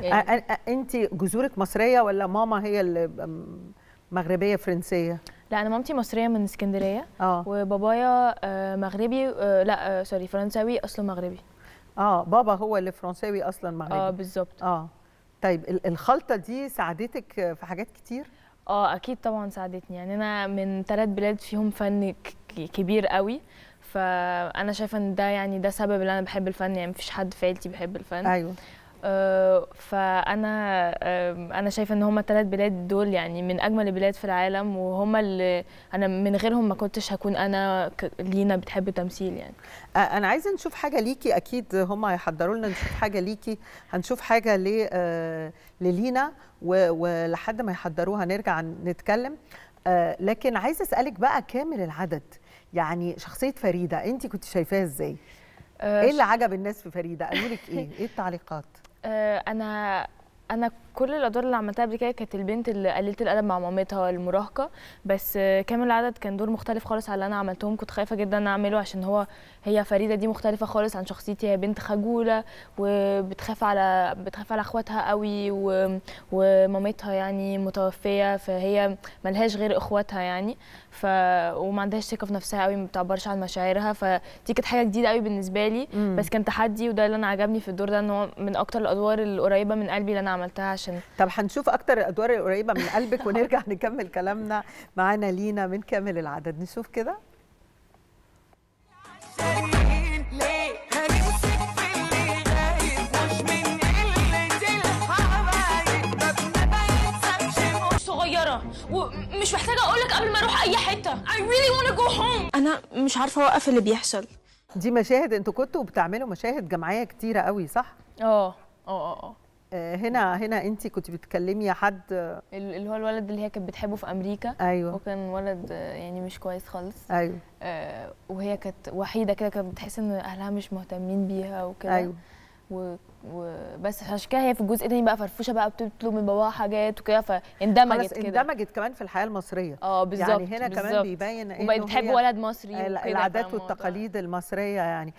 يعني انت جذورك مصريه ولا ماما هي اللي م- مغربيه فرنسيه لا انا مامتي مصريه من اسكندريه اه وبابايا آه، مغربي آه، لا آه، سوري فرنساوي اصله مغربي اه بابا هو اللي فرنساوي اصلا اه مغربي بالظبط اه طيب ال- الخلطه دي ساعدتك في حاجات كتير اه اكيد طبعا ساعدتني يعني انا من ثلاث بلاد فيهم فن ك- كبير قوي فانا شايفه ان ده يعني ده سبب اللي انا بحب الفن يعني مفيش حد في عيلتي بيحب الفن ايوه آه، فانا آم، انا شايفه ان هما الثلاث بلاد دول يعني من اجمل البلاد في العالم وهما اللي انا من غيرهم ما كنتش هكون انا ك- لينا بتحب التمثيل يعني آه، انا عايزه نشوف حاجه ليكي اكيد هم هيحضروا لنا نشوف حاجه ليكي هنشوف حاجه ل آه، للينا و- ولحد ما يحضروها نرجع نتكلم آه، لكن عايزه اسالك بقى كامل العدد يعني شخصيه فريده انت كنت شايفاها ازاي آه، ايه اللي عجب الناس في فريده قالوا لك ايه ايه التعليقات آه، انا انا كل الادوار اللي عملتها قبل كده كانت البنت اللي قليله الادب مع مامتها المراهقه بس آه، كامل العدد كان دور مختلف خالص على اللي انا عملتهم كنت خايفه جدا ان اعمله عشان هو هي فريده دي مختلفه خالص عن شخصيتي هي بنت خجوله وبتخاف على بتخاف على اخواتها قوي و... ومامتها يعني متوفيه فهي ملهاش غير اخواتها يعني ف وما عندهاش ثقه في نفسها قوي ما بتعبرش عن مشاعرها فدي كانت حاجه جديده قوي بالنسبه لي مم. بس كان تحدي وده اللي انا عجبني في الدور ده ان هو من اكتر الادوار القريبه من قلبي اللي انا عملتها عشان طب هنشوف اكتر الادوار القريبه من قلبك ونرجع نكمل كلامنا معانا لينا من كامل العدد نشوف كده شايلين ليه هنمسك في اللي غايب مش من قلة الحبايب مبنى ما يتسابش مش صغيرة ومش محتاجة أقولك قبل ما أروح أي حتة I really wanna go home انا مش عارفه اوقف اللي بيحصل دي مشاهد انتوا كنتوا بتعملوا مشاهد جماعيه كتيره قوي صح اه اه اه اه آه، هنا هنا انت كنت بتكلمي حد آه، ال- اللي هو الولد اللي هي كانت بتحبه في امريكا ايوه هو كان ولد آه، يعني مش كويس خالص ايوه آه، وهي كانت وحيده كده كانت بتحس ان اهلها مش مهتمين بيها وكده ايوه و- وبس عشان كده هي في الجزء التاني بقى فرفوشه بقى بتطلب من باباها حاجات وكده فاندمجت خلاص كده اندمجت كمان في الحياه المصريه اه بالظبط يعني هنا كمان بالظبط. بيبين انه وبقت بتحب هي ولد مصري ال- وكده، العادات فاهمة؟ والتقاليد المصريه يعني